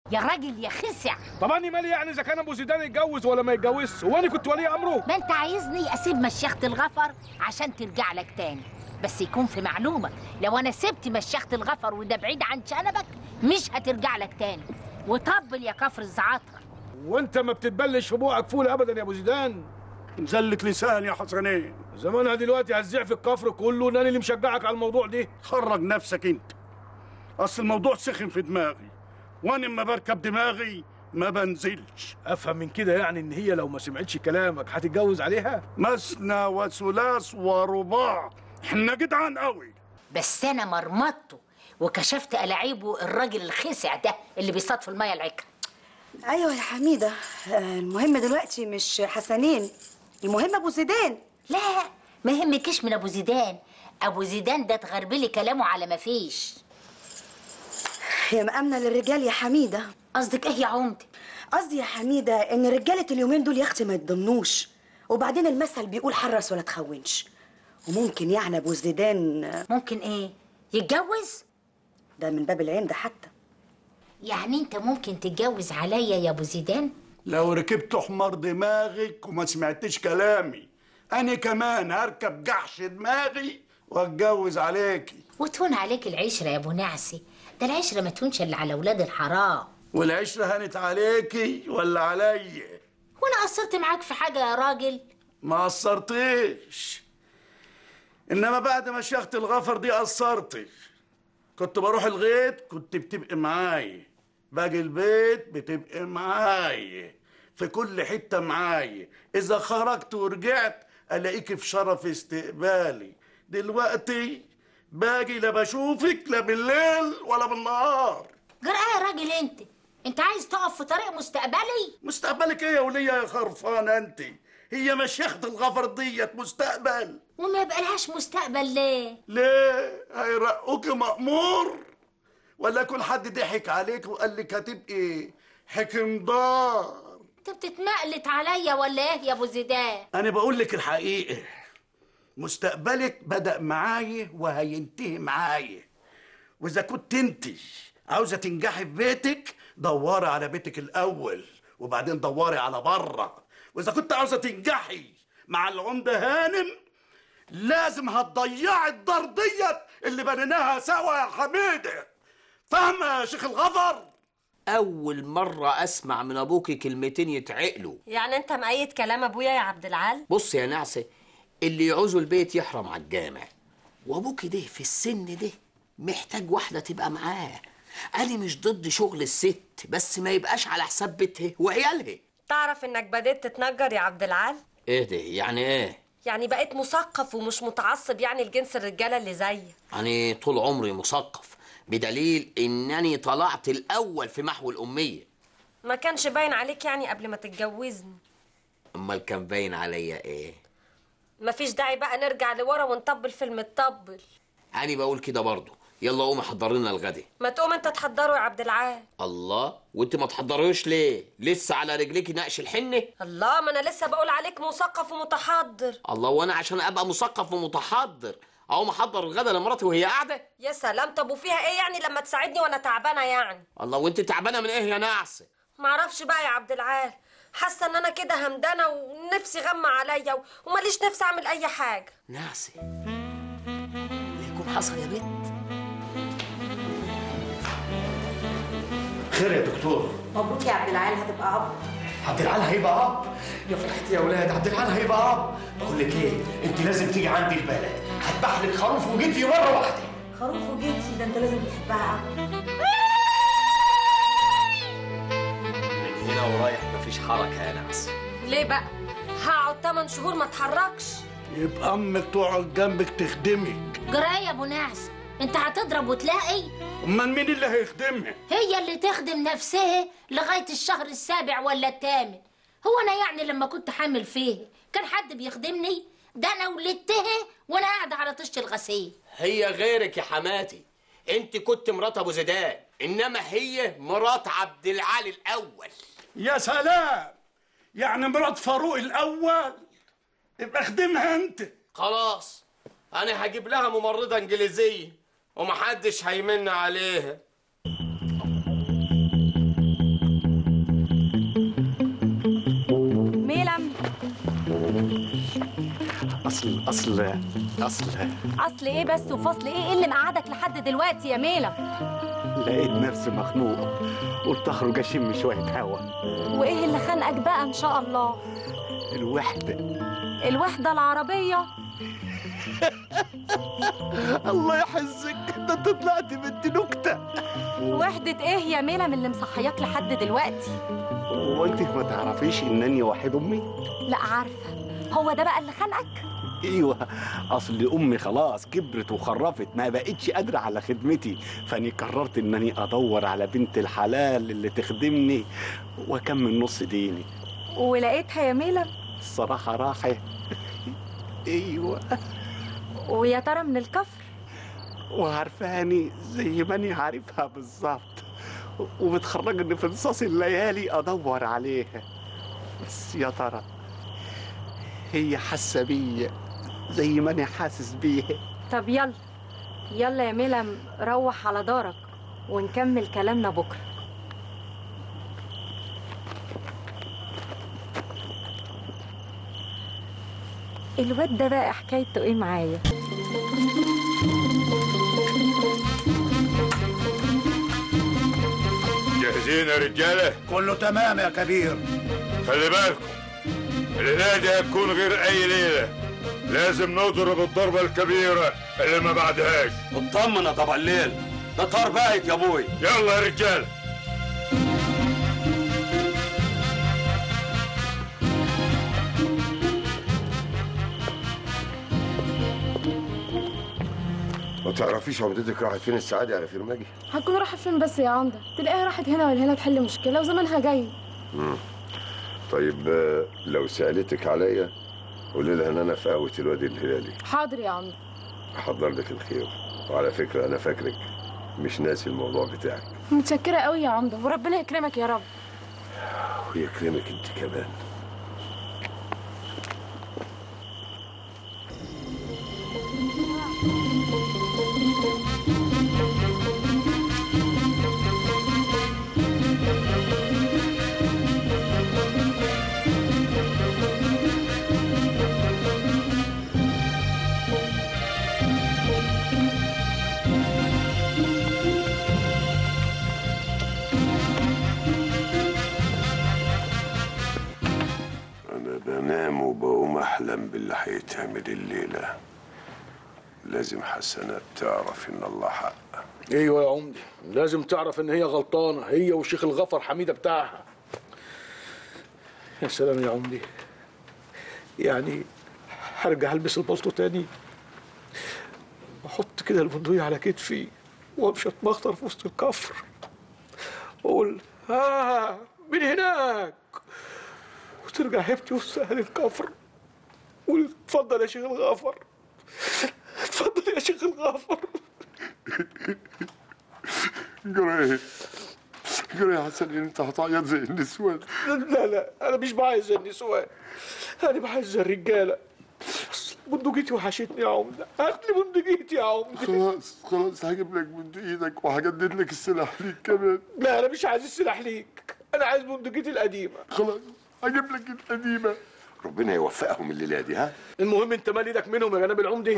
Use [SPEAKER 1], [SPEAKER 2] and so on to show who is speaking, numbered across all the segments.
[SPEAKER 1] يا راجل يا خسع
[SPEAKER 2] طب انا مالي يعني اذا كان ابو زيدان يتجوز ولا ما يتجوزش هو انا كنت ولي امره
[SPEAKER 1] ما انت عايزني اسيب مشيخة الغفر عشان ترجع لك تاني بس يكون في معلومة لو انا سبت مشيخة الغفر وده بعيد عن شنبك مش هترجع لك تاني وطبل يا كفر الزعاطرة
[SPEAKER 2] وانت ما بتتبلش في بوقك فول ابدا يا ابو زيدان
[SPEAKER 3] زلة لسان يا حسنين
[SPEAKER 2] زمانها دلوقتي هتزيع في الكفر كله ان انا اللي مشجعك على الموضوع ده
[SPEAKER 3] خرج نفسك انت اصل الموضوع سخن في دماغي وانا اما بركب دماغي ما بنزلش
[SPEAKER 2] افهم من كده يعني ان هي لو ما سمعتش كلامك هتتجوز عليها
[SPEAKER 3] مثنى وثلاث ورباع احنا جدعان قوي
[SPEAKER 1] بس انا مرمطته وكشفت ألاعيبه الراجل الخسع ده اللي بيصطاد في المية العكر
[SPEAKER 4] ايوه يا حميده آه، المهم دلوقتي مش حسنين المهم ابو زيدان
[SPEAKER 1] لا ما يهمكش من ابو زيدان ابو زيدان ده تغربلي كلامه على ما فيش
[SPEAKER 4] هي مأمنة للرجال يا حميده
[SPEAKER 1] قصدك ايه يا عمدة
[SPEAKER 4] قصدي يا حميده ان رجاله اليومين دول يا اختي ما يتضمنوش وبعدين المثل بيقول حرص ولا تخونش وممكن يعني ابو زيدان آه،
[SPEAKER 1] ممكن ايه يتجوز
[SPEAKER 4] ده من باب العين ده حتى
[SPEAKER 1] يعني انت ممكن تتجوز عليا يا ابو زيدان
[SPEAKER 3] لو ركبت حمار دماغك وما سمعتش كلامي انا كمان هركب جحش دماغي واتجوز عليكي
[SPEAKER 1] وتهون عليك العشرة يا ابو نعسي ده العشرة ما تهونش الا على اولاد الحرام
[SPEAKER 3] والعشرة هانت عليكي ولا عليا
[SPEAKER 1] وانا قصرت معاك في حاجة يا راجل
[SPEAKER 3] ما قصرتيش انما بعد ما شيخت الغفر دي قصرتي كنت بروح الغيط كنت بتبقي معايا باجي البيت بتبقي معايا في كل حتة معايا إذا خرجت ورجعت ألاقيك في شرف استقبالي دلوقتي باجي لا بشوفك لا بالليل ولا بالنهار
[SPEAKER 1] جرأة يا راجل انت انت عايز تقف في طريق مستقبلي
[SPEAKER 3] مستقبلك ايه يا ولية يا خرفانة انت هي مشيخة الغفر ديت مستقبل
[SPEAKER 1] وما يبقالهاش مستقبل ليه
[SPEAKER 3] ليه هيرقوك مأمور ولا كل حد ضحك عليك وقال لك هتبقي حكم دار
[SPEAKER 1] انت بتتمقلت عليا ولا ايه يا ابو زيدان
[SPEAKER 3] انا بقول لك الحقيقة مستقبلك بدأ معايا وهينتهي معايا واذا كنت انت عاوزة تنجحي في بيتك دوري على بيتك الاول وبعدين دوري على بره واذا كنت عاوزة تنجحي مع العمدة هانم لازم هتضيعي الدار ديت اللي بنيناها سوا يا حميدة فاهمة يا شيخ الغفر
[SPEAKER 5] أول مرة أسمع من أبوكي كلمتين يتعقلوا
[SPEAKER 6] يعني انت مأيد كلام ابويا يا عبد العال
[SPEAKER 5] بص يا نعسة اللي يعوزوا البيت يحرم على الجامع وأبوكي ده في السن ده محتاج واحدة تبقى معاه أنا مش ضد شغل الست بس ما يبقاش على حساب بيتها وعيالها
[SPEAKER 6] تعرف انك بديت تتنجر يا عبد العال
[SPEAKER 5] إيه ده يعني إيه
[SPEAKER 6] يعني بقيت مثقف ومش متعصب يعني لجنس الرجاله اللي زيك
[SPEAKER 5] أنا طول عمري مثقف بدليل إنني طلعت الأول في محو الأمية
[SPEAKER 6] ما كانش باين عليك يعني قبل ما تتجوزني
[SPEAKER 5] أمال كان باين عليا إيه
[SPEAKER 6] مفيش داعي بقى نرجع لورا ونطبل فيلم الطبل
[SPEAKER 5] أنا بقول كده برضه يلا قومي حضر لنا الغدا
[SPEAKER 6] ما تقوم انت تحضره يا عبد العال
[SPEAKER 5] الله وانت ما تحضروش ليه لسه على رجليكي نقش الحنه
[SPEAKER 6] الله ما انا لسه بقول عليك مثقف ومتحضر
[SPEAKER 5] الله وانا عشان ابقى مثقف ومتحضر اقوم احضر الغدا لمراتي وهي قاعده
[SPEAKER 6] يا سلام طب وفيها ايه يعني لما تساعدني وانا تعبانه يعني
[SPEAKER 5] الله وانت تعبانه من ايه يا نعسه
[SPEAKER 6] معرفش بقى يا عبد العال حاسه ان انا كده همدانه ونفسي غمى عليا و- وماليش نفسي اعمل اي حاجه
[SPEAKER 5] نعسه اللي يكون حصل يا بنت
[SPEAKER 3] خير يا دكتور
[SPEAKER 4] مبروك يا عبد العال هتبقى اب
[SPEAKER 7] عبد العال هيبقى اب يا فرحتي يا ولاد عبد العال هيبقى اب بقول لك ايه انت لازم تيجي عندي البلد هذبح لك خروف وجدي مره واحده
[SPEAKER 4] خروف وجيتي ده انت لازم تحبها اب
[SPEAKER 5] من هنا ورايح مفيش حركه يا نعسه
[SPEAKER 6] ليه بقى هقعد 8 شهور ما اتحركش
[SPEAKER 3] يبقى امك تقعد جنبك تخدمك
[SPEAKER 1] جرأة يا ابو نعس انت هتضرب وتلاقي
[SPEAKER 3] امال مين اللي هيخدمها
[SPEAKER 1] هي اللي تخدم نفسها لغاية الشهر السابع ولا الثامن هو انا يعني لما كنت حامل فيه كان حد بيخدمني ده انا ولدتها وانا قاعدة على طش الغسيل
[SPEAKER 5] هي غيرك يا حماتي انت كنت مرات ابو زيدان انما هي مرات عبد العال الاول
[SPEAKER 3] يا سلام يعني مرات فاروق الاول يبقى خدمها انت
[SPEAKER 5] خلاص انا هجيب لها ممرضه انجليزيه ومحدش هيمن عليها
[SPEAKER 7] اصل اصل اصل
[SPEAKER 8] اصل ايه بس وفصل ايه ايه اللي مقعدك لحد دلوقتي يا ميلم
[SPEAKER 7] لقيت نفسي مخنوق قلت اخرج اشم شويه هوا
[SPEAKER 8] وايه اللي خانقك بقى ان شاء الله
[SPEAKER 7] الوحده
[SPEAKER 8] الوحده العربيه
[SPEAKER 7] الله يحزك ده انت طلعت بنت نكته
[SPEAKER 8] وحده ايه يا ميلم اللي مصحياك لحد دلوقتي
[SPEAKER 7] وانت ما تعرفيش انني وحيد امي
[SPEAKER 8] لا عارفه هو ده بقى اللي خانقك
[SPEAKER 7] ايوه اصل امي خلاص كبرت وخرفت ما بقتش قادره على خدمتي فاني قررت انني ادور على بنت الحلال اللي تخدمني واكمل نص ديني
[SPEAKER 8] ولقيتها يا ميلم
[SPEAKER 7] الصراحه راحه ايوه
[SPEAKER 8] ويا ترى من الكفر
[SPEAKER 7] وعارفاني زي ما اني عارفها بالظبط وبتخرجني في نصاص الليالي ادور عليها بس يا ترى هي حاسه بيا زي ما انا حاسس بيها
[SPEAKER 8] طب يلا يلا يا ميلم روح على دارك ونكمل كلامنا بكره الواد ده بقى حكايته ايه معايا
[SPEAKER 9] جاهزين يا رجاله
[SPEAKER 3] كله تمام يا كبير
[SPEAKER 9] خلي بالكم الليله دي هتكون غير اي ليله لازم نضرب الضربه الكبيره اللي ما بعدهاش
[SPEAKER 3] اطمن يا طبع الليل ده طار بايت يا ابوي
[SPEAKER 9] يلا يا رجاله
[SPEAKER 10] ما تعرفيش عمدتك راحت فين السعادة يا فرماجي
[SPEAKER 11] هتكون رايحة فين بس يا عمدة تلاقيها راحت هنا ولا هنا تحل مشكلة وزمانها جاي
[SPEAKER 10] مم. طيب آه، لو سألتك عليا قولي لها ان انا في قهوة الوادي الهلالي
[SPEAKER 11] حاضر يا عمدة
[SPEAKER 10] احضر لك الخير وعلى فكرة انا فاكرك مش ناسي الموضوع بتاعك
[SPEAKER 11] متشكرة قوي يا عمدة وربنا يكرمك يا رب
[SPEAKER 10] ويكرمك انت كمان انا بنام وبقوم احلم باللي هيتعمل الليلة لازم حسنات تعرف ان الله حق
[SPEAKER 2] ايوه يا عمدي لازم تعرف ان هي غلطانه هي والشيخ الغفر حميده بتاعها يا سلام يا عمدي يعني هرجع البس البلطو تاني واحط كده البندقية على كتفي وامشي اتمخطر في وسط الكفر واقول ها من هناك وترجع هبتي وسط اهل الكفر وقول اتفضل يا شيخ الغفر اتفضل يا شيخ الغفر
[SPEAKER 10] جرى ايه؟ جرى يا حسن انت هتعيط زي النسوان
[SPEAKER 2] لا لا انا مش بعايز النسوان انا بعايز الرجاله أصل بندقيتي وحشتني يا عمده هات لي بندقيتي يا عمده
[SPEAKER 10] خلاص خلاص هجيب لك بنت ايدك وهجدد لك السلاح ليك كمان
[SPEAKER 2] لا انا مش عايز السلاح ليك انا عايز بندقيتي القديمه
[SPEAKER 10] خلاص هجيب لك القديمه ربنا يوفقهم الليله دي ها
[SPEAKER 2] المهم انت مال ايدك منهم يا جناب العمدي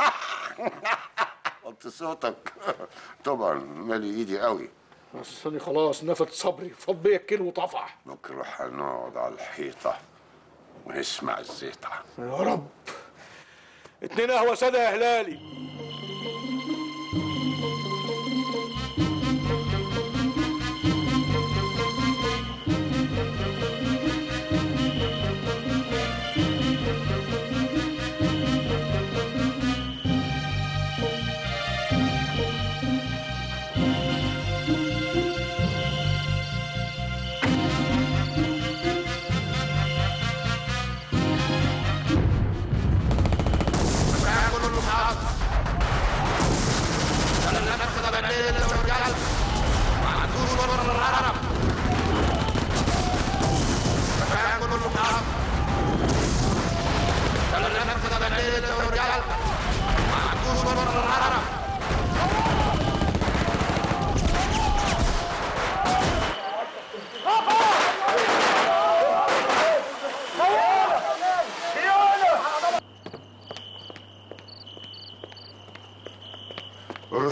[SPEAKER 10] وطي صوتك طبعا مالي ايدي قوي
[SPEAKER 2] بس انا خلاص نفد صبري فض بيا الكيلو وطفح
[SPEAKER 10] بكره هنقعد على الحيطه ونسمع الزيطه
[SPEAKER 2] يا رب اتنين قهوه ساده يا هلالي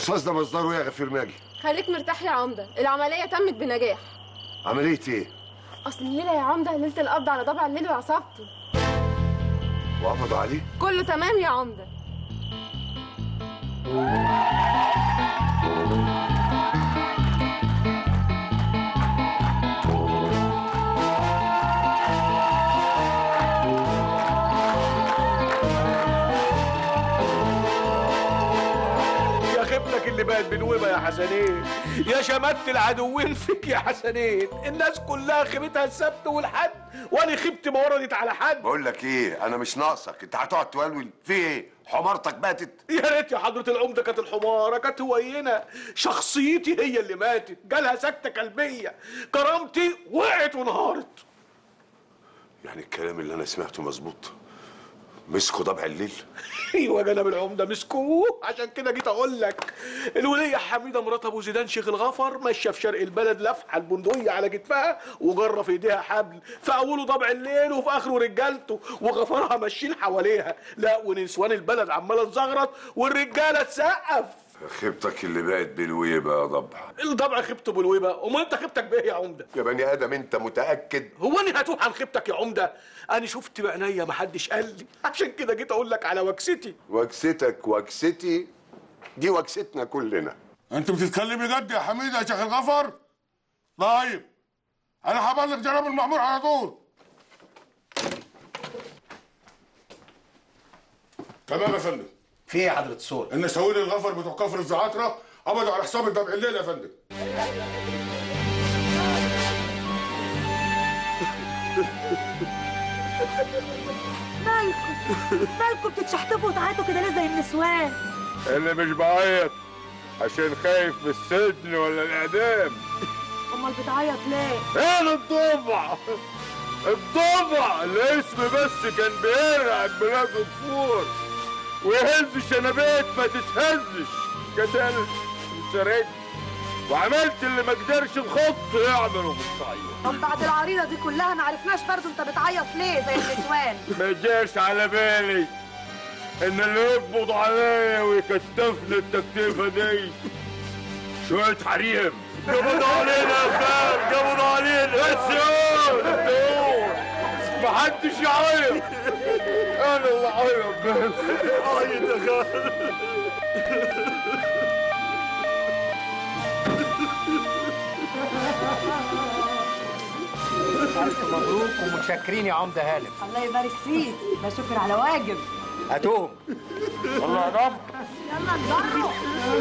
[SPEAKER 10] الرصاص ده مصدره ايه يا غفير ماجي
[SPEAKER 11] خليك مرتاح يا عمده العمليه تمت بنجاح
[SPEAKER 10] عمليه ايه
[SPEAKER 11] اصل الليله يا عمده ليله القبض على ضبع الليل وعصابته
[SPEAKER 10] وقبضوا عليه
[SPEAKER 11] كله تمام يا عمده
[SPEAKER 2] يا خيبتك اللي بقت بنوبه يا حسنين يا شمت العدوين فيك يا حسنين الناس كلها خيبتها السبت والحد وانا خيبتي ما وردت على حد
[SPEAKER 10] بقول لك ايه انا مش ناقصك انت هتقعد تولول في ايه حمارتك ماتت
[SPEAKER 2] يا ريت يا حضرة العمدة كانت الحمارة كانت هوينة شخصيتي هي اللي ماتت جالها سكتة قلبية كرامتي وقعت وانهارت
[SPEAKER 10] يعني الكلام اللي انا سمعته مظبوط مسكوا ضبع الليل
[SPEAKER 2] ايوه جناب العمده مسكوه عشان كده جيت اقول لك الوليه حميده مرات ابو زيدان شيخ الغفر ماشيه في شرق البلد لفحه البندقيه على كتفها وجره في ايديها حبل في اوله ضبع الليل وفي اخره رجالته وغفرها ماشيين حواليها لا ونسوان البلد عماله تزغرط والرجاله تسقف
[SPEAKER 10] خيبتك اللي بقت بالويبه يا ضبع
[SPEAKER 2] الضبع خيبته بالويبه امال انت خيبتك بايه يا عمده
[SPEAKER 10] يا بني ادم انت متاكد
[SPEAKER 2] هو انا هتوح عن خيبتك يا عمده انا شفت بعينيا محدش قال لي عشان كده جيت اقول لك على وكستي
[SPEAKER 10] وكستك وكستي دي وكستنا كلنا
[SPEAKER 9] انت بتتكلمي جد يا حميد يا شيخ الغفر طيب انا هبلغ جناب المأمور على طول تمام يا فندم
[SPEAKER 3] في ايه يا حضرة الصور؟
[SPEAKER 9] ان سويل الغفر بتوع كفر الزعاترة قبضوا على حساب الدمع الليل يا فندم
[SPEAKER 4] مالكم مالكم بتتشحتفوا وتعيطوا كده ليه زي النسوان
[SPEAKER 9] اللي مش بعيط عشان خايف من السجن ولا الاعدام
[SPEAKER 4] امال بتعيط ليه
[SPEAKER 9] انا الضبع الضبع الاسم بس كان بيرعب بلاد الفور ويهز الشنبات ما تتهزش كذلك سرقت وعملت اللي ما قدرش الخط يعمله في الصعيد
[SPEAKER 4] طب بعد العريضه دي كلها ما عرفناش برضو انت بتعيط ليه زي النسوان
[SPEAKER 9] ما جاش على بالي ان اللي يقبض عليا ويكتفني التكتيفه دي شويه حريم قبضوا علينا يا فندم قبضوا علينا بس يا محدش يعيط انا اللي عيط بس عيط يا خالد
[SPEAKER 12] ألف مبروك ومتشكرين يا عمدة هانم
[SPEAKER 4] الله يبارك فيك ده شكر على واجب
[SPEAKER 12] هاتوهم
[SPEAKER 9] والله يا رب
[SPEAKER 4] يلا نضرب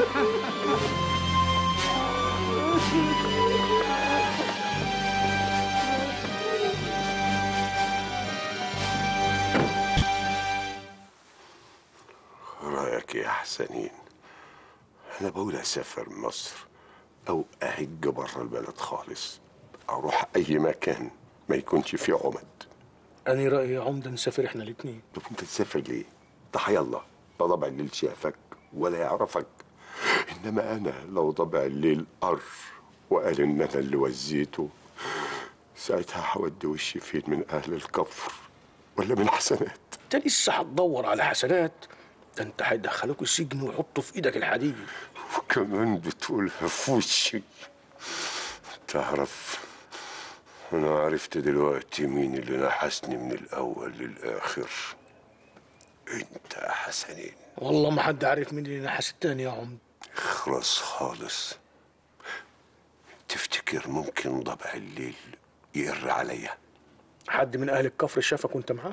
[SPEAKER 10] رايك إيه يا حسنين انا بقول اسافر مصر او اهج بره البلد خالص اروح اي مكان ما يكونش فيه عمد
[SPEAKER 2] انا رايي يا عمده نسافر احنا الاثنين
[SPEAKER 10] طب انت تسافر ليه ضحايا الله لا ضبع الليل شافك ولا يعرفك انما انا لو ضبع الليل قر وقال ان انا اللي وزيته ساعتها هودي وشي فين من اهل الكفر ولا من حسنات
[SPEAKER 2] انت لسه هتدور على حسنات ده انت هيدخلوك السجن ويحطوا في ايدك الحديد
[SPEAKER 10] وكمان بتقولها في وشي تعرف انا عرفت دلوقتي مين اللي نحسني من الاول للاخر انت يا حسنين
[SPEAKER 2] والله ما حد عارف مين اللي نحس التاني يا عمده
[SPEAKER 10] اخرس خالص تفتكر ممكن ضبع الليل يقر عليا
[SPEAKER 2] حد من اهل الكفر شافك وانت معاه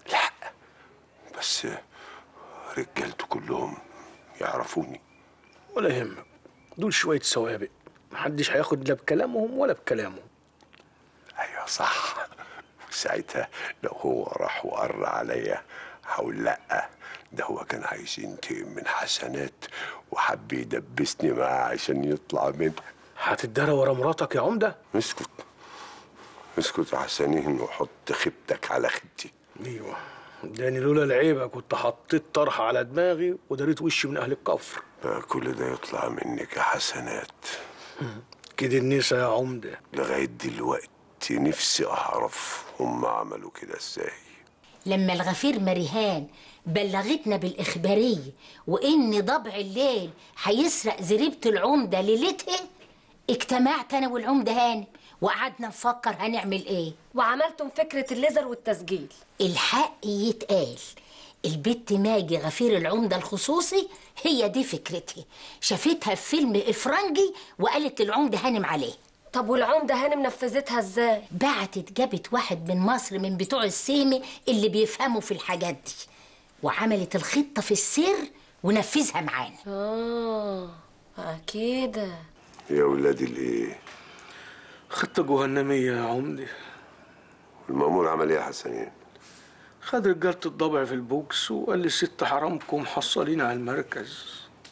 [SPEAKER 10] بس رجالته كلهم يعرفوني
[SPEAKER 2] ولا يهمك دول شويه سوابق محدش هياخد لا بكلامهم ولا بكلامه
[SPEAKER 10] ايوه صح وساعتها لو هو راح وقر عليا هقول لا ده هو كان عايز ينتقم من حسنات وحب يدبسني معاه عشان يطلع منها
[SPEAKER 2] هتدارى ورا مراتك يا عمده
[SPEAKER 10] اسكت اسكت يا حسنين وحط خيبتك على خيبتي
[SPEAKER 2] ايوه داني لولا العيبه كنت حطيت طرحه على دماغي وداريت وشي من اهل الكفر
[SPEAKER 10] بقى كل ده يطلع منك يا حسنات
[SPEAKER 2] كده النسا يا عمده
[SPEAKER 10] لغاية دلوقتي نفسي أعرف هم عملوا كده إزاي
[SPEAKER 1] لما الغفير مريهان بلغتنا بالإخبارية وإن ضبع الليل هيسرق زريبة العمدة ليلتها اجتمعت أنا والعمدة هانم وقعدنا نفكر هنعمل إيه
[SPEAKER 6] وعملتم فكرة الليزر والتسجيل
[SPEAKER 1] الحق يتقال البت ماجي غفير العمدة الخصوصي هي دي فكرتها شافتها في فيلم إفرنجي وقالت العمدة هانم عليه
[SPEAKER 6] طب والعمدة هانم نفذتها ازاي؟
[SPEAKER 1] بعتت جابت واحد من مصر من بتوع السيمي اللي بيفهموا في الحاجات دي وعملت الخطة في السر ونفذها معانا
[SPEAKER 6] اه كده
[SPEAKER 10] يا ولادي الايه
[SPEAKER 2] خطة جهنمية يا عمدي
[SPEAKER 10] المأمور عمل ايه يا حسنين
[SPEAKER 2] خد رجالة الضبع في البوكس وقال لي ست حرامكم حصلين على المركز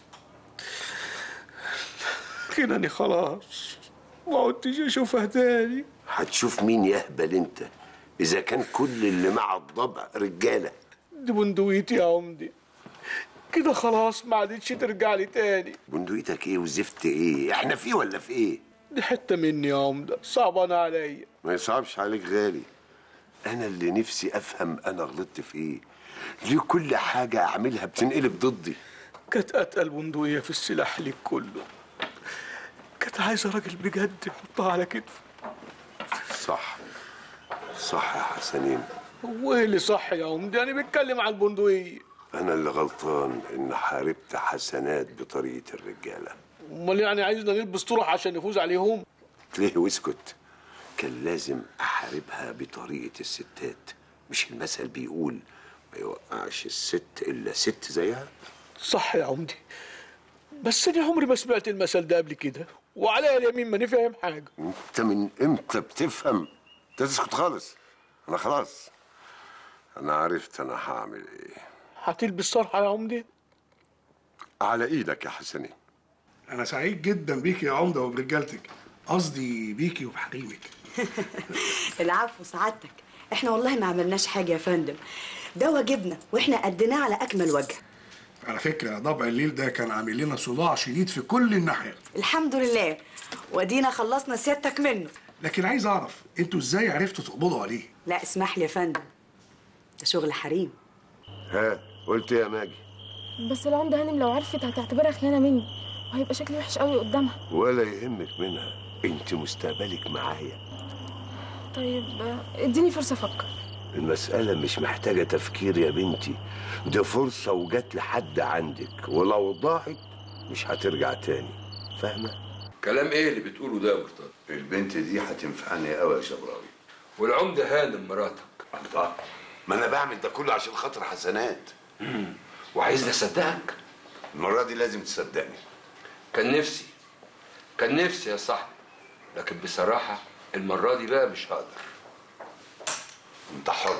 [SPEAKER 2] كده خلاص ما عدتش اشوفها تاني
[SPEAKER 10] هتشوف مين يهبل انت اذا كان كل اللي مع الضبع رجاله
[SPEAKER 2] دي بندقيتي يا عمدي كده خلاص ما عادتش ترجع لي تاني
[SPEAKER 10] بندقيتك ايه وزفت ايه احنا فيه ولا في ايه
[SPEAKER 2] دي حتة مني يا عمدة صعبانة عليا
[SPEAKER 10] ما يصعبش عليك غالي انا اللي نفسي افهم انا غلطت في ايه ليه كل حاجه اعملها بتنقلب ضدي
[SPEAKER 2] كانت اتقل بندقية في السلاح ليك كله كانت عايزة راجل بجد يحطها على كتفه
[SPEAKER 10] صح صح يا حسنين
[SPEAKER 2] هو ايه اللي صح يا عمدي انا بتكلم عن البندقية
[SPEAKER 10] انا اللي غلطان ان حاربت حسنات بطريقه الرجاله
[SPEAKER 2] امال يعني عايزنا نلبس طرح عشان نفوز عليهم
[SPEAKER 10] ليه واسكت كان لازم احاربها بطريقه الستات مش المثل بيقول ما يوقعش الست الا ست زيها
[SPEAKER 2] صح يا عمدي بس انا عمري ما سمعت المثل ده قبل كده وعليا اليمين ماني فاهم حاجه
[SPEAKER 10] انت من امتى بتفهم انت تسكت خالص انا خلاص انا عرفت انا هعمل ايه
[SPEAKER 2] هتلبس طرحه يا عمدي
[SPEAKER 10] على ايدك يا حسنين
[SPEAKER 13] أنا سعيد جدا بيك يا عمدة وبرجالتك قصدي بيكي وبحريمك
[SPEAKER 4] العفو سعادتك احنا والله ما عملناش حاجه يا فندم ده واجبنا واحنا قدناه على اكمل وجه
[SPEAKER 13] على فكرة ضبع الليل ده كان عامل لنا صداع شديد في كل الناحيات
[SPEAKER 4] الحمد لله ودينا خلصنا سيادتك منه
[SPEAKER 13] لكن عايز أعرف أنتوا إزاي عرفتوا تقبضوا عليه؟
[SPEAKER 4] لا اسمح لي يا فندم ده شغل حريم
[SPEAKER 10] ها قلت إيه يا ماجي
[SPEAKER 11] بس العمدة هانم لو عرفت هتعتبرها خيانة مني وهيبقى شكلي وحش قوي قدامها
[SPEAKER 10] ولا يهمك منها انت مستقبلك معايا
[SPEAKER 11] طيب آه، اديني فرصة افكر
[SPEAKER 10] المسألة مش محتاجة تفكير يا بنتي دي فرصة وجت لحد عندك ولو ضاعت مش هترجع تاني فاهمة؟
[SPEAKER 14] كلام ايه اللي بتقوله ده يا مرتضى
[SPEAKER 10] البنت دي هتنفعني قوي يا شبراوي
[SPEAKER 14] والعمدة هانم مراتك
[SPEAKER 10] الله ما انا بعمل ده كله عشان خاطر حسنات
[SPEAKER 14] وعايزني اصدقك
[SPEAKER 10] المرة دي لازم تصدقني
[SPEAKER 14] كان نفسي كان نفسي يا صاحبي لكن بصراحة المرة دي بقى مش هقدر
[SPEAKER 10] انت حر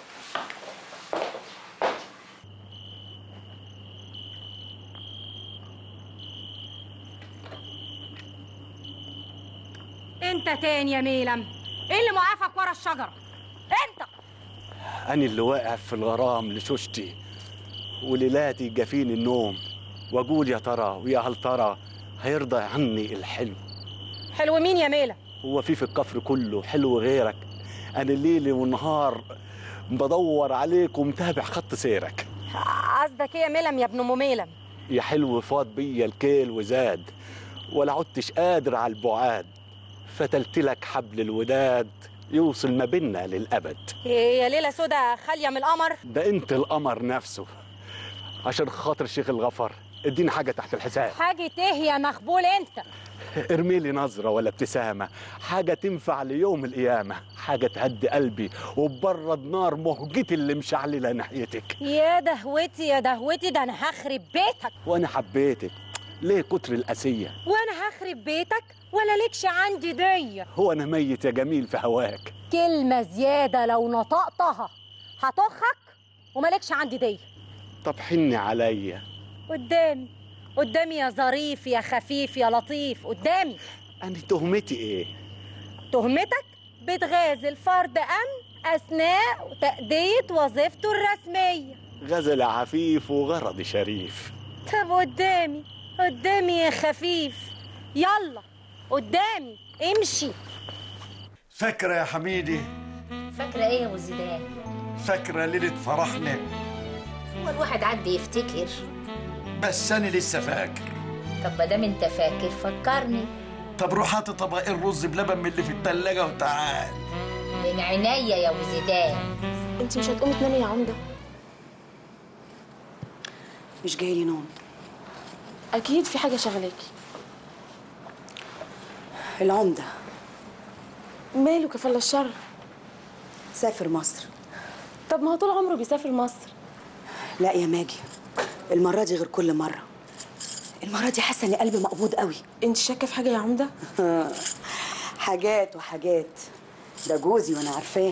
[SPEAKER 15] انت تاني يا ميلم ايه اللي موقفك ورا الشجره انت
[SPEAKER 7] أنا اللي واقع في الغرام لشوشتي وليلاتي جافيني النوم وأقول يا ترى ويا هل ترى هيرضى عني الحلو
[SPEAKER 15] حلو مين يا ميلم
[SPEAKER 7] هو في في الكفر كله حلو غيرك أنا الليل والنهار بدور عليك ومتابع خط سيرك
[SPEAKER 15] قصدك ايه يا ميلم يا ابن ام ميلم
[SPEAKER 7] يا حلو فاض بيا الكيل وزاد ولا عدتش قادر على البعاد فتلت لك حبل الوداد يوصل ما بينا للأبد
[SPEAKER 15] ايه يا ليله سودا خاليه من القمر
[SPEAKER 7] ده انت القمر نفسه عشان خاطر شيخ الغفر اديني حاجة تحت الحساب
[SPEAKER 15] حاجه ايه يا مخبول انت
[SPEAKER 7] ارمي لي نظرة ولا ابتسامة حاجة تنفع ليوم القيامة حاجة تهدي قلبي وتبرد نار مهجتي اللي مشعللة ناحيتك
[SPEAKER 15] يا دهوتي يا دهوتي ده انا هخرب بيتك
[SPEAKER 7] وانا حبيتك ليه كتر القسية
[SPEAKER 15] وانا هخرب بيتك ولا لكش عندي دي
[SPEAKER 7] هو انا ميت يا جميل في هواك
[SPEAKER 15] كلمه زياده لو نطقتها هطخك ومالكش عندي دي
[SPEAKER 7] طب حني عليا
[SPEAKER 15] قدامي قدامي يا ظريف يا خفيف يا لطيف قدامي
[SPEAKER 7] انا تهمتي ايه
[SPEAKER 15] تهمتك بتغازل فرد امن اثناء تاديه وظيفته الرسميه
[SPEAKER 7] غزل عفيف وغرض شريف
[SPEAKER 15] طب قدامي قدامي يا خفيف يلا قدامي امشي
[SPEAKER 3] فاكرة يا حميدي
[SPEAKER 1] فاكرة ايه يا ابو زيدان
[SPEAKER 3] فاكرة ليلة فرحنا
[SPEAKER 1] هو الواحد عدي يفتكر
[SPEAKER 3] بس أنا لسه فاكر
[SPEAKER 1] طب ما دام انت فاكر فكرني
[SPEAKER 3] طب روح هات طبقين رز بلبن من اللي في التلاجة وتعال
[SPEAKER 1] من عينيا يا ابو زيدان
[SPEAKER 11] انت مش هتقومي تنامي يا عمده
[SPEAKER 4] مش جاي لي نوم
[SPEAKER 11] اكيد في حاجه شغلاكي
[SPEAKER 4] العمده
[SPEAKER 11] ماله كفل الشر
[SPEAKER 4] سافر مصر
[SPEAKER 11] طب ما هو طول عمره بيسافر مصر
[SPEAKER 4] لا يا ماجي المره دي غير كل مره المره دي حاسه ان قلبي مقبوض قوي
[SPEAKER 11] انت شاكه في حاجه يا عمده
[SPEAKER 4] حاجات وحاجات ده جوزي وانا عارفاه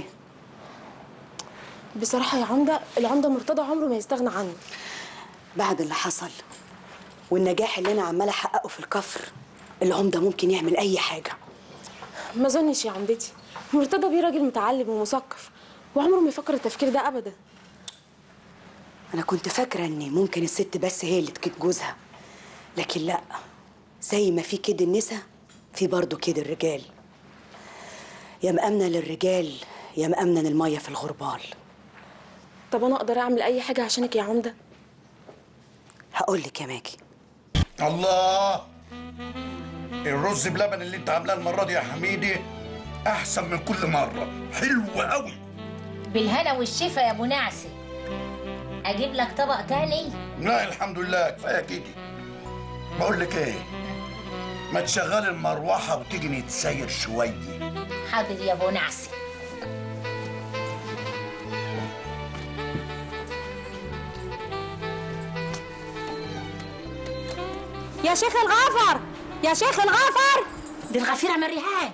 [SPEAKER 11] بصراحه يا عمده العمده مرتضى عمره ما يستغنى عنه
[SPEAKER 4] بعد اللي حصل والنجاح اللي انا عماله احققه في الكفر العمده ممكن يعمل اي حاجه
[SPEAKER 11] ما اظنش يا عمدتي مرتضى بيه راجل متعلم ومثقف وعمره ما يفكر التفكير ده ابدا
[SPEAKER 4] انا كنت فاكره ان ممكن الست بس هي اللي تكيد جوزها لكن لا زي ما في كيد النسا في برضه كيد الرجال يا مأمنة للرجال يا مأمنة المية في الغربال
[SPEAKER 11] طب انا اقدر اعمل اي حاجه عشانك يا عمده
[SPEAKER 4] هقول لك يا ماجي
[SPEAKER 3] الله الرز بلبن اللي انت عاملاه المرة دي يا حميدي أحسن من كل مرة حلو قوي
[SPEAKER 1] بالهنا والشفا يا ابو نعسي اجيب لك طبق تاني
[SPEAKER 3] لا الحمد لله كفاية كده بقول لك ايه ما تشغلي المروحة وتيجي نتساير شوية
[SPEAKER 1] حاضر يا ابو نعسي
[SPEAKER 15] يا شيخ الغفر يا شيخ الغفر
[SPEAKER 1] دي الغفيره مريهان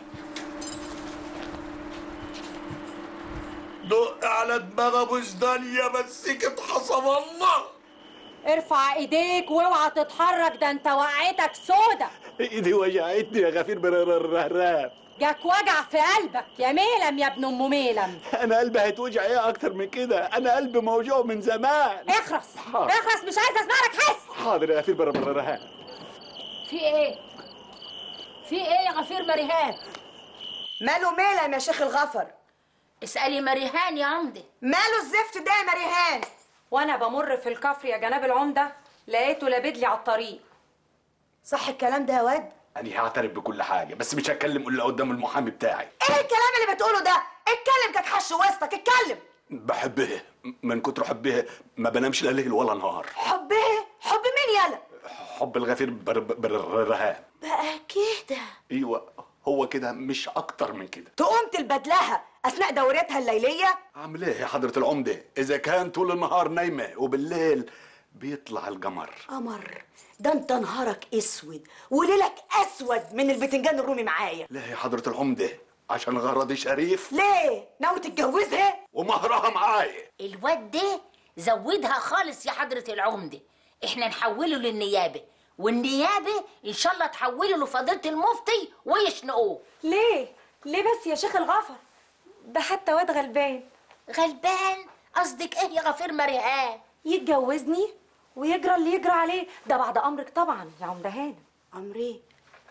[SPEAKER 3] دق على دماغ ابو زدان يا مسكت حسب الله
[SPEAKER 15] ارفع ايديك واوعى تتحرك ده انت وقعتك سودا
[SPEAKER 7] ايدي وجعتني يا غفير برررراب
[SPEAKER 15] جاك وجع في قلبك يا ميلم يا ابن ام ميلم
[SPEAKER 7] انا قلبي هيتوجع ايه اكتر من كده انا قلبي موجوع من زمان
[SPEAKER 15] اخرس
[SPEAKER 7] حاضر.
[SPEAKER 15] اخرس مش عايزه اسمع لك حس
[SPEAKER 7] حاضر يا غفير برررراب
[SPEAKER 1] في ايه في ايه يا غفير مريهان
[SPEAKER 4] ماله ميلم يا شيخ الغفر
[SPEAKER 1] اسالي مريهان يا عمده
[SPEAKER 4] ماله الزفت ده يا مريهان
[SPEAKER 8] وانا بمر في الكفر يا جناب العمده لقيته لابد لي على الطريق
[SPEAKER 4] صح الكلام ده يا واد
[SPEAKER 7] انا هعترف بكل حاجه بس مش هتكلم الا قدام المحامي بتاعي
[SPEAKER 4] ايه الكلام اللي بتقوله ده اتكلم كتحش وسطك اتكلم
[SPEAKER 7] بحبها من كتر حبها ما بنامش لا ليل ولا نهار
[SPEAKER 4] حب ايه حب مين يالا
[SPEAKER 7] حب الغفير بر- برررهاب
[SPEAKER 4] بقى كده
[SPEAKER 7] ايوه هو كده مش اكتر من كده
[SPEAKER 4] تقوم تلبدلها اثناء دورتها الليليه
[SPEAKER 7] عامل ايه يا حضره العمده اذا كان طول النهار نايمه وبالليل بيطلع القمر
[SPEAKER 4] قمر ده انت نهارك اسود وليلك اسود من البتنجان الرومي معايا
[SPEAKER 7] لا يا حضره العمده عشان غرضي شريف
[SPEAKER 4] ليه ناوي تتجوزها
[SPEAKER 7] ومهرها معايا
[SPEAKER 1] الواد ده زودها خالص يا حضرة العمدة احنا نحوله للنيابة والنيابة ان شاء الله تحوله لفضيلة المفتي ويشنقوه
[SPEAKER 8] ليه ليه بس يا شيخ الغفر ده حتى واد غلبان
[SPEAKER 1] غلبان قصدك ايه يا غفير مريهان
[SPEAKER 8] يتجوزني ويجرى اللي يجرى عليه ده بعد امرك طبعا يا عمده هانم
[SPEAKER 4] امري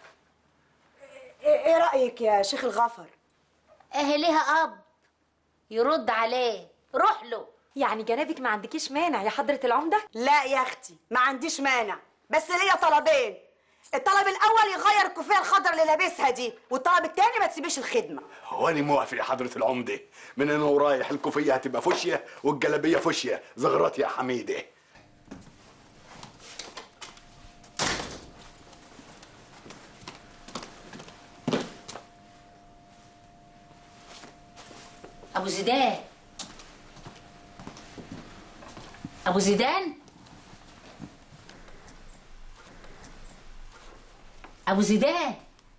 [SPEAKER 4] ايه إيه رايك يا شيخ الغفر
[SPEAKER 1] اهي ليها اب يرد عليه روح له
[SPEAKER 8] يعني جنابك ما عندكيش مانع يا حضره العمده
[SPEAKER 4] لا يا اختي ما عنديش مانع بس ليا طلبين الطلب الاول يغير الكوفيه الخضراء اللي لابسها دي والطلب التاني ما تسيبيش الخدمه
[SPEAKER 7] هو انا موافق يا حضره العمده من هنا ورايح الكوفيه هتبقى فوشيا والجلابيه فوشيا زغرات يا حميده
[SPEAKER 1] ابو زيدان ابو زيدان ابو زيدان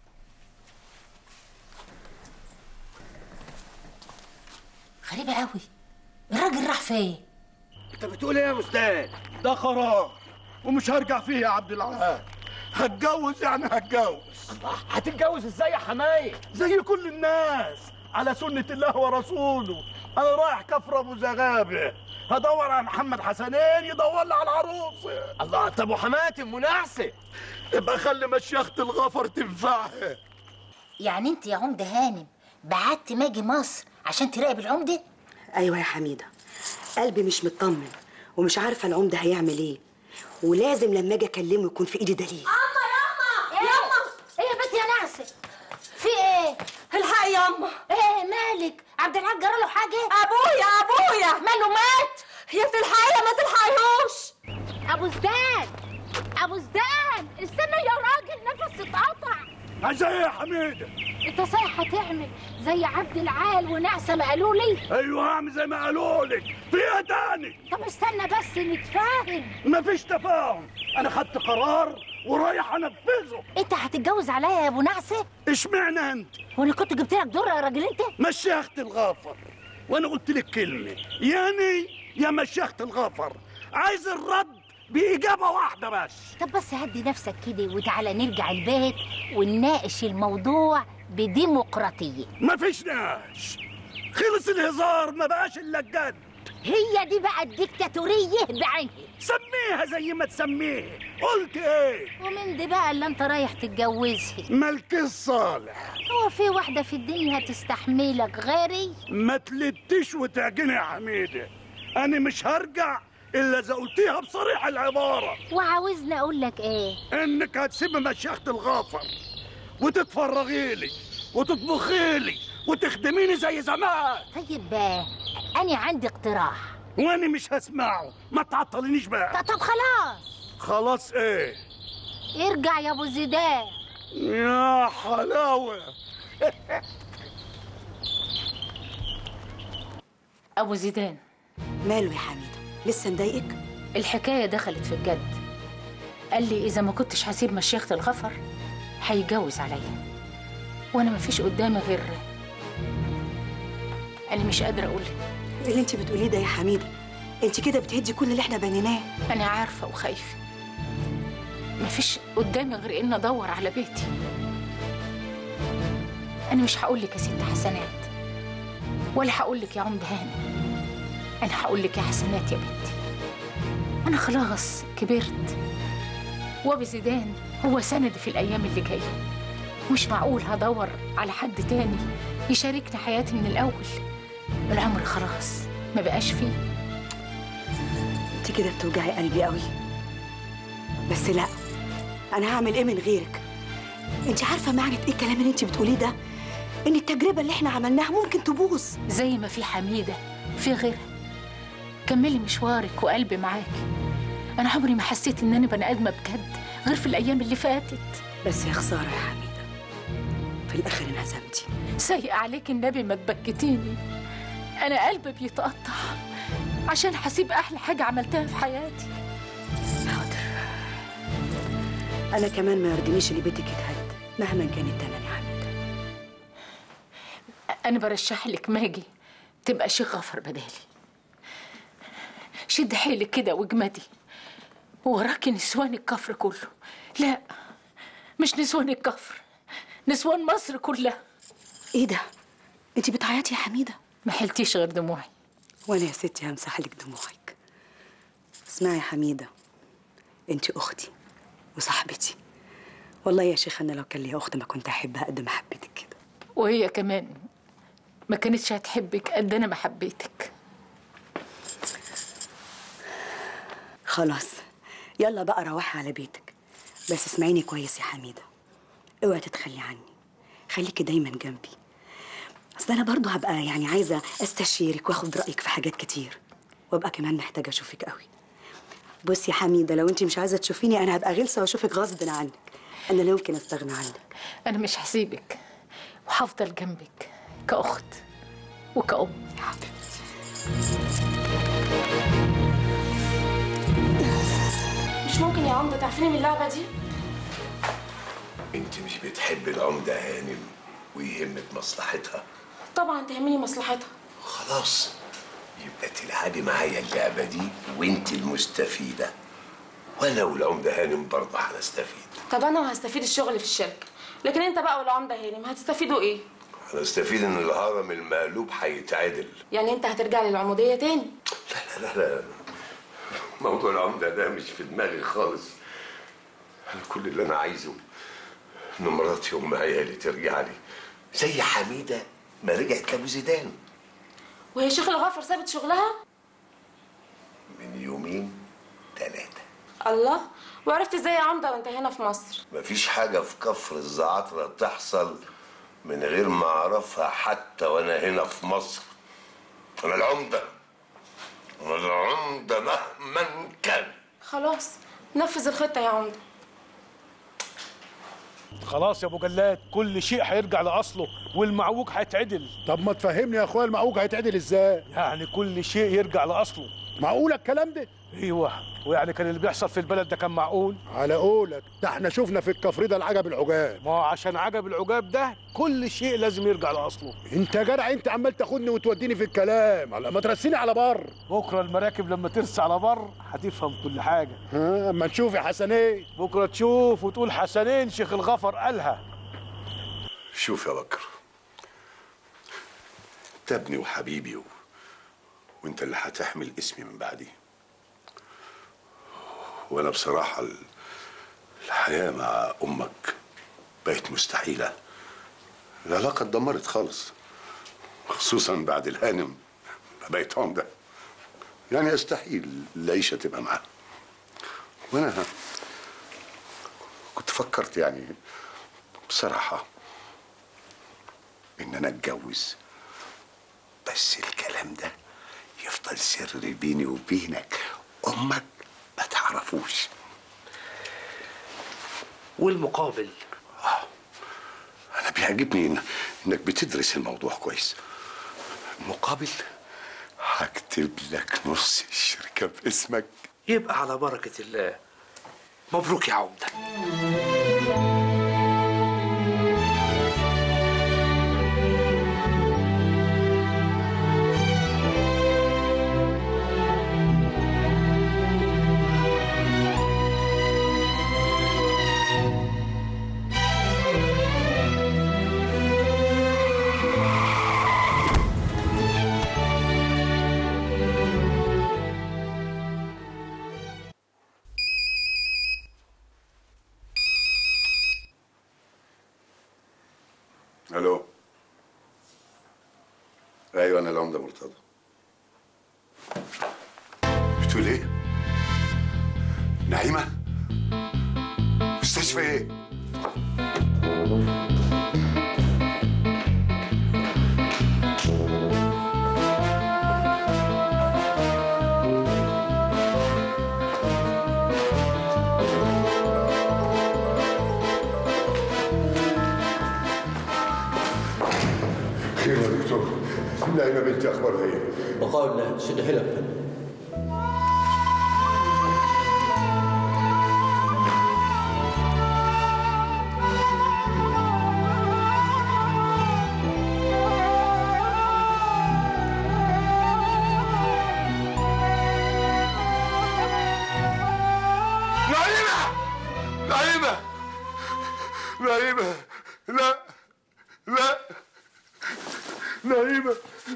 [SPEAKER 1] غريبة قوي الراجل راح فين
[SPEAKER 3] انت بتقول ايه يا استاذ ده قرار ومش هرجع فيه يا عبد العال هتجوز يعني هتجوز
[SPEAKER 2] هتتجوز ازاي يا حماية؟
[SPEAKER 3] زي كل الناس على سنة الله ورسوله أنا رايح كفر أبو زغابة هدور على محمد حسنين يدور لي على العروسة
[SPEAKER 2] الله طب وحماتم منعسة
[SPEAKER 3] يبقى خلي مشيخة الغفر تنفعها
[SPEAKER 1] يعني انت يا عمدة هانم بعت ماجي مصر عشان تراقب العمدة
[SPEAKER 4] ايوه يا حميده قلبي مش مطمن ومش عارفه العمده هيعمل ايه ولازم لما اجي اكلمه يكون في ايدي دليل
[SPEAKER 1] اما ياما ياما ايه يا بنت يا ناصر في ايه
[SPEAKER 6] الحقي ياما
[SPEAKER 1] ايه مالك عبد العال جرى له حاجه
[SPEAKER 6] ابويا ابويا
[SPEAKER 1] ماله مات
[SPEAKER 6] هي في الحقيقه ما تلحقيهوش
[SPEAKER 1] ابو زدان ابو زدان استنى يا راجل نفسي اتقطع
[SPEAKER 9] عايزة ايه يا حميدة؟
[SPEAKER 1] انت صحيح هتعمل زي عبد العال ونعسه ما قالوا لي
[SPEAKER 9] ايوه هعمل زي ما قالوا لك في ايه تاني؟
[SPEAKER 1] طب استنى بس نتفاهم
[SPEAKER 9] مفيش تفاهم انا خدت قرار ورايح انفذه
[SPEAKER 1] انت هتتجوز عليا يا ابو نعسه
[SPEAKER 9] اشمعنى انت؟
[SPEAKER 1] وانا كنت جبت لك دور يا راجل انت
[SPEAKER 9] مشيخة الغفر وانا قلت لك كلمة يعني يا مشيخة الغفر عايز الرد بإجابة واحدة بس
[SPEAKER 1] طب بس هدي نفسك كده وتعالى نرجع البيت ونناقش الموضوع بديمقراطية
[SPEAKER 9] مفيش ناش خلص الهزار ما بقاش الا الجد
[SPEAKER 1] هي دي بقى الديكتاتورية بعينها
[SPEAKER 9] سميها زي ما تسميها قلت ايه
[SPEAKER 1] ومن دي بقى اللي انت رايح تتجوزها
[SPEAKER 9] ملك الصالح
[SPEAKER 1] هو في واحدة في الدنيا هتستحملك غيري
[SPEAKER 9] ما تلتش وتعجني يا حميدة انا مش هرجع الا اذا قلتيها بصريح العبارة
[SPEAKER 1] وعاوزني اقول لك ايه
[SPEAKER 9] انك هتسيب مشيخة الغافر وتتفرغي لي وتطبخي لي وتخدميني زي زمان
[SPEAKER 1] طيب بقى انا عندي اقتراح
[SPEAKER 9] وانا مش هسمعه ما تعطلينيش بقى
[SPEAKER 1] طب خلاص
[SPEAKER 9] خلاص ايه
[SPEAKER 1] ارجع يا ابو زيدان
[SPEAKER 9] يا حلاوة
[SPEAKER 1] ابو زيدان
[SPEAKER 4] ماله يا حميده لسه مضايقك
[SPEAKER 1] الحكاية دخلت في الجد قال لي إذا ما كنتش هسيب مشيخة الغفر هيتجوز عليا وأنا مفيش قدامي غير أنا مش قادرة أقول
[SPEAKER 4] ايه اللي انت بتقوليه ده يا حميده انت كده بتهدي كل اللي احنا بنيناه
[SPEAKER 1] أنا عارفة وخايفة مفيش قدامي غير إن أدور على بيتي أنا مش هقول لك يا ست حسنات ولا هقول لك يا عمد هاني أنا هقول لك يا حسنات يا بنتي أنا خلاص كبرت وأبي زيدان هو سندي في الأيام اللي جاية مش معقول هدور على حد تاني يشاركني حياتي من الأول العمر خلاص ما بقاش فيه
[SPEAKER 4] انت كده بتوجعي قلبي قوي بس لا انا هعمل ايه من غيرك انت عارفه معنى ايه الكلام اللي انت بتقوليه ده ان التجربه اللي احنا عملناها ممكن تبوظ
[SPEAKER 1] زي ما في حميدة في غيرها كملي مشوارك وقلبي معاكي أنا عمري ما حسيت إن أنا بني آدمة بجد غير في الأيام اللي فاتت
[SPEAKER 4] بس يا خساره يا حميده في الاخر انهزمتي
[SPEAKER 1] سيء عليك النبي ما تبكتيني أنا قلبي بيتقطع عشان هسيب أحلى حاجة عملتها في حياتي
[SPEAKER 4] انا كمان ما يرضينيش اللي بيتك يتهد مهما كان التمن يا حميده
[SPEAKER 1] أنا برشح لك ماجي تبقى شيخ غفر بدالي شد حيلك كده واجمدي وراكي نسوان الكفر كله لا مش نسوان الكفر نسوان مصر كلها
[SPEAKER 4] ايه ده انت بتعيطي يا حميده
[SPEAKER 1] ما حلتيش غير دموعي
[SPEAKER 4] وانا يا ستي همسح لك دموعك اسمعي يا حميده انت اختي وصاحبتي والله يا شيخه انا لو كان لي اخت ما كنت احبها قد ما حبيتك كده
[SPEAKER 1] وهي كمان ما كانتش هتحبك قد انا ما حبيتك
[SPEAKER 4] خلاص يلا بقى روحي على بيتك بس اسمعيني كويس يا حميده اوعي تتخلي عني خليكي دايما جنبي اصل انا برضو هبقى يعني عايزه استشيرك واخد رايك في حاجات كتير وابقى كمان محتاجه اشوفك قوي بصي يا حميده لو انت مش عايزه تشوفيني انا هبقى غلسه واشوفك غصب عنك انا لا يمكن استغنى عنك
[SPEAKER 1] انا مش هسيبك وهفضل جنبك كاخت وكأم
[SPEAKER 4] يا حبيبتي
[SPEAKER 11] مش ممكن يا عمده تعرفيني من اللعبه دي
[SPEAKER 10] انت مش بتحب العمدة هانم ويهمك مصلحتها
[SPEAKER 11] طبعا تهمني مصلحتها
[SPEAKER 10] خلاص يبقى تلعبي معايا اللعبة دي وانت المستفيدة وانا والعمدة هانم برضه هنستفيد
[SPEAKER 11] طب انا هستفيد الشغل في الشركه لكن انت بقى والعمده هانم هتستفيدوا ايه
[SPEAKER 10] هنستفيد ان الهرم المقلوب هيتعدل
[SPEAKER 11] يعني انت هترجع للعموديه تاني
[SPEAKER 10] لا لا لا موضوع العمدة ده مش في دماغي خالص أنا كل اللي أنا عايزه إن مراتي وأم عيالي ترجع لي زي حميدة ما رجعت لأبو زيدان
[SPEAKER 11] وهي شيخ الغفر سابت شغلها
[SPEAKER 16] من يومين ثلاثة
[SPEAKER 11] الله وعرفت ازاي يا عمده وانت هنا في مصر
[SPEAKER 16] مفيش حاجة في كفر الزعترة تحصل من غير ما أعرفها حتى وأنا هنا في مصر أنا العمدة أنا العمدة مهما كان
[SPEAKER 11] خلاص نفذ الخطه يا عمده
[SPEAKER 17] خلاص يا ابو جلاد كل شيء هيرجع لاصله والمعوج هيتعدل
[SPEAKER 18] طب ما تفهمني يا اخويا المعوج هيتعدل ازاي
[SPEAKER 17] يعني كل شيء يرجع لاصله
[SPEAKER 18] معقول الكلام ده
[SPEAKER 17] ايوه ويعني كان اللي بيحصل في البلد ده كان معقول
[SPEAKER 18] على قولك ده احنا شفنا في الكفر ده العجب العجاب
[SPEAKER 17] ما هو عشان عجب العجاب ده كل شيء لازم يرجع لاصله
[SPEAKER 18] انت يا جدع انت عمال تاخدني وتوديني في الكلام على ما ترسيني على بر
[SPEAKER 17] بكره المراكب لما ترسى على بر هتفهم كل حاجه
[SPEAKER 18] ها اما نشوف يا حسنين
[SPEAKER 17] بكره تشوف وتقول حسنين شيخ الغفر قالها
[SPEAKER 10] شوف يا بكر انت ابني وحبيبي و... وانت اللي هتحمل اسمي من بعدي وانا بصراحة ال- الحياة مع امك بقت مستحيلة العلاقة اتدمرت خالص خصوصا بعد الهانم ما بقت عمدة يعني يستحيل العيشة تبقى معاه وانا كنت فكرت يعني بصراحة ان انا اتجوز بس الكلام ده يفضل سر بيني وبينك امك ما تعرفوش
[SPEAKER 5] والمقابل
[SPEAKER 10] انا بيعجبني إن انك بتدرس الموضوع كويس مقابل هكتب لك نص الشركة باسمك
[SPEAKER 5] يبقى على بركة الله مبروك يا عمدة
[SPEAKER 10] الو ايوه انا العمده مرتضى بتقول ايه نعيمه مستشفى ايه خير يا دكتور نعيمه بنتي اخبارها ايه
[SPEAKER 19] بقاء الله شد حيلك يا فندم
[SPEAKER 10] نعيمة نعيمة نعيمة لا لا نعيمة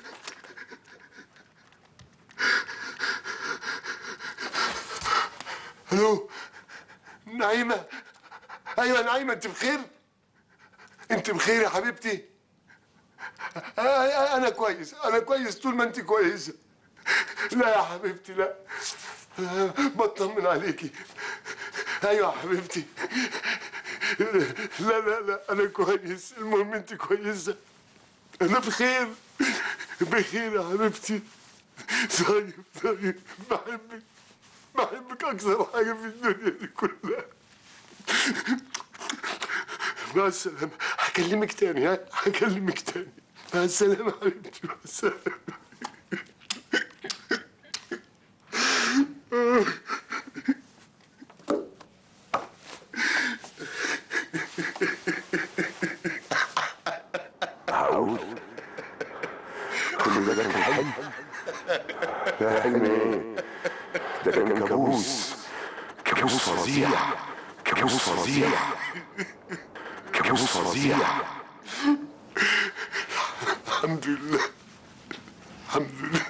[SPEAKER 10] الو نعيمة ايوه نعيمة انت بخير انت بخير يا حبيبتي آه، آه، انا كويس انا كويس طول ما انت كويسة لا يا حبيبتي لا آه، بطمن عليكي ايوه يا حبيبتي لا لا لا انا كويس المهم انت كويسه انا بخير بخير يا حبيبتي طيب طيب بحبك بحبك اكثر حاجه في الدنيا دي كلها مع السلامه هكلمك تاني ها هكلمك تاني مع السلامه يا حبيبتي مع السلامه
[SPEAKER 20] معقول كل ده كان حلم لا حلم ايه ده كان كابوس كابوس فظيع كابوس فظيع كابوس فظيع
[SPEAKER 10] الحمد لله الحمد لله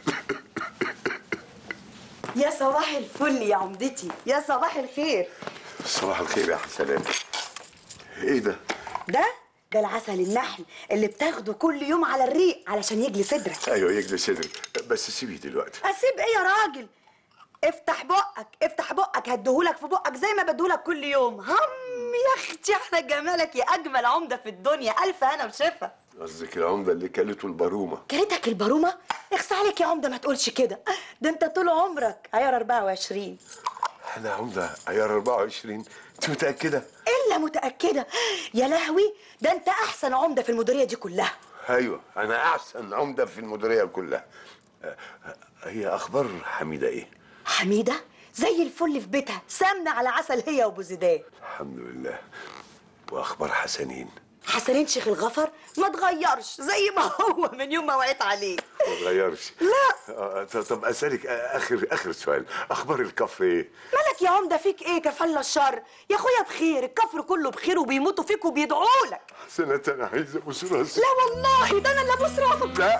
[SPEAKER 4] يا صباح الفل يا عمدتي يا صباح الخير
[SPEAKER 10] صباح الخير يا حسنات ايه ده
[SPEAKER 4] ده ده العسل النحل اللي بتاخده كل يوم على الريق علشان يجلي صدرك
[SPEAKER 10] ايوه يجلس صدري بس سيبيه دلوقتي
[SPEAKER 4] اسيب ايه يا راجل افتح بقك افتح بقك هديهولك في بقك زي ما بديهولك كل يوم هم يا اختي على جمالك يا اجمل عمده في الدنيا الف هنا وشفا
[SPEAKER 10] قصدك العمده اللي كلته البارومه
[SPEAKER 4] كلتك البارومه اخسى عليك يا عمده ما تقولش كده ده انت طول عمرك عيار 24
[SPEAKER 10] انا عمده عيار 24 انت متاكده
[SPEAKER 4] الا متاكده يا لهوي ده انت احسن عمده في المديريه دي كلها
[SPEAKER 10] ايوه انا احسن عمده في المديريه كلها أه، هي اخبار حميده ايه
[SPEAKER 4] حميده زي الفل في بيتها سمنه على عسل هي وابو زيدان
[SPEAKER 10] الحمد لله واخبار حسنين
[SPEAKER 4] حسنين شيخ الغفر ما تغيرش زي ما هو من يوم ما وعيت عليه
[SPEAKER 10] ما اتغيرش لا طب اسالك آه، اخر اخر سؤال اخبار الكفر ايه
[SPEAKER 4] مالك يا عمده فيك ايه كفل الشر يا اخويا بخير الكفر كله بخير وبيموتوا فيك وبيدعوا لك
[SPEAKER 10] سنة انا عايز ابوس راسك
[SPEAKER 4] لا والله ده انا اللي ابوس راسك
[SPEAKER 10] لا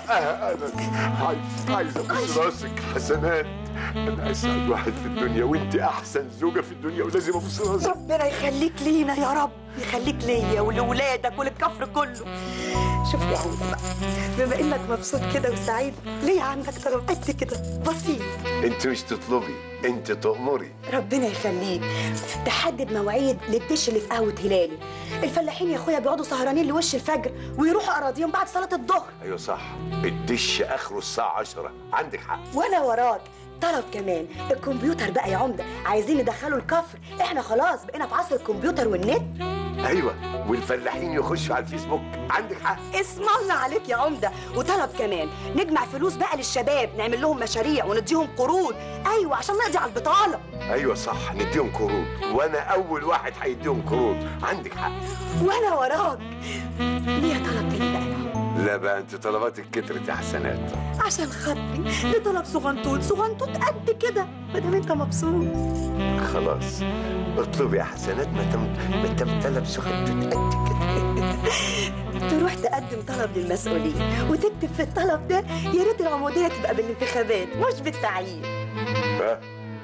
[SPEAKER 10] انا عايز عايز ابوس راسك حسنات انا اسعد واحد في الدنيا وانت احسن زوجه في الدنيا ولازم ابوس راسك
[SPEAKER 4] ربنا يخليك لينا يا رب يخليك ليا ولولادك وللكفر كله شوف يا عمده بقى بما انك مبسوط كده وسعيد ليه عندك طلب قد كده بسيط
[SPEAKER 10] انت مش تطلبي انت تؤمري
[SPEAKER 4] ربنا يخليك تحدد مواعيد للدش اللي في قهوه هلالي الفلاحين يا اخويا بيقعدوا سهرانين لوش الفجر ويروحوا اراضيهم بعد صلاه الظهر
[SPEAKER 10] ايوه صح الدش اخره الساعه 10 عندك حق
[SPEAKER 4] وانا وراك طلب كمان الكمبيوتر بقى يا عمده عايزين ندخله الكفر احنا خلاص بقينا في عصر الكمبيوتر والنت
[SPEAKER 10] ايوه والفلاحين يخشوا على الفيسبوك عندك حق
[SPEAKER 4] اسم الله عليك يا عمده وطلب كمان نجمع فلوس بقى للشباب نعمل لهم مشاريع ونديهم قروض ايوه عشان نقضي على البطاله
[SPEAKER 10] ايوه صح نديهم قروض وانا اول واحد هيديهم قروض عندك حق
[SPEAKER 4] وانا وراك ليه طلب تاني بقى يا عمدة؟
[SPEAKER 10] لا بقى انت طلباتك كترت يا حسنات
[SPEAKER 4] عشان خاطري ليه طلب صغنطوط صغنطوط قد كده ما دام انت مبسوط
[SPEAKER 10] خلاص اطلبي يا حسنات ما تم ما تم طلب سخنتك قد كده
[SPEAKER 4] تروح تقدم طلب للمسؤولين وتكتب في الطلب ده يا ريت العموديه تبقى بالانتخابات مش بالتعيين
[SPEAKER 10] ها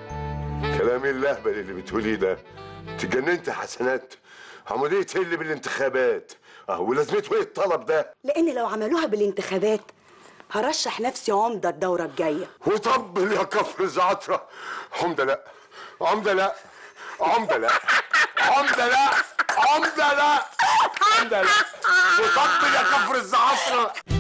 [SPEAKER 10] كلام اللهبل اللي بتقوليه ده تجننت يا حسنات عمودية ايه اللي بالانتخابات اه ولازمته ايه الطلب ده
[SPEAKER 4] لان لو عملوها بالانتخابات هرشح نفسي عمده الدوره الجايه
[SPEAKER 10] وطبل يا كفر زعترة عمدة لا عمدة لا عمدة لا عمدة لا عمدة لا عمدة لا وطبل يا كفر الزعترة